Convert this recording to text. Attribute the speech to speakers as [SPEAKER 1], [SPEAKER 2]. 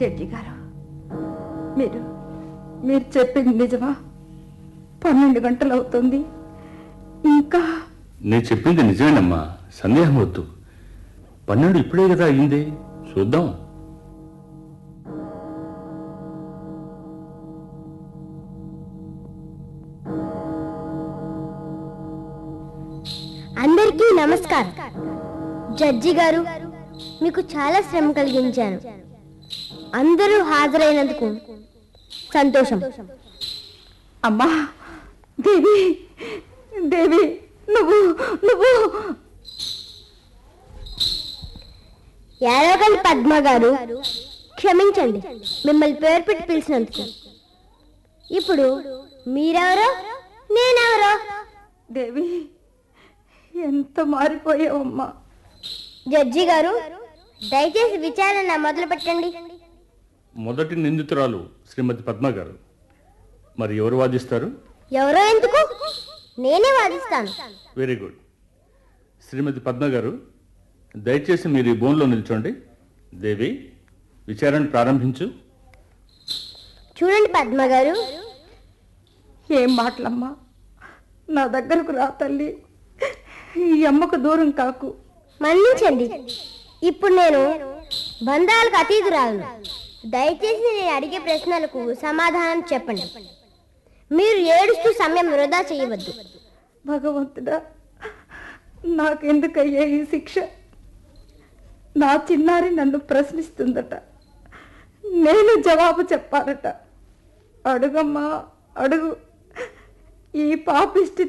[SPEAKER 1] judge గారు మీరు మీరు చెప్పింది నిజమా పన్నెండు గంటలు అవుతుంది ఇంకా
[SPEAKER 2] నేను చెప్పింది నిజమేనమ్మా సందేహం వద్దు పన్నెండు ఇప్పుడే కదా అయింది చూద్దాం
[SPEAKER 3] అందరికీ నమస్కారం జడ్జి గారు మీకు చాలా శ్రమ కలిగించాను అందరూ హాజరైనందుకు సంతోషం
[SPEAKER 1] అమ్మా దేవి దేవి నువ్వు నువ్వు
[SPEAKER 3] యాదవగల్ పద్మ గారు క్షమించండి మిమ్మల్ని పేరు పెట్టి పిలిచినందుకు ఇప్పుడు మీరెవరో నేనెవరో
[SPEAKER 1] దేవి ఎంత మారిపోయావమ్మా
[SPEAKER 3] జడ్జి గారు దయచేసి విచారణ మొదలు పెట్టండి
[SPEAKER 2] మొదటి నిందితురాలు శ్రీమతి పద్మ గారు మరి ఎవరు వాదిస్తారు
[SPEAKER 3] ఎవరో ఎందుకు నేనే వాదిస్తాను
[SPEAKER 2] వెరీ గుడ్ శ్రీమతి పద్మ గారు దయచేసి మీరు ఈ బోన్లో నిల్చోండి దేవి విచారణ ప్రారంభించు
[SPEAKER 3] చూడండి పద్మ గారు
[SPEAKER 1] ఏం మాటలమ్మా నా దగ్గరకు రా తల్లి ఈ అమ్మకు దూరం కాకు
[SPEAKER 3] మన్నించండి ఇప్పుడు నేను బంధాలకు అతీతురాలను దయచేసి నేను అడిగే ప్రశ్నలకు సమాధానం చెప్పండి మీరు ఏడుస్తూ సమయం వృధా చేయవద్దు
[SPEAKER 1] భగవంతుడా నాకెందుకయ్యే ఈ శిక్ష నా చిన్నారి నన్ను ప్రశ్నిస్తుందట నేను జవాబు చెప్పాలట అడుగమ్మా అడుగు ఈ పాపిష్టి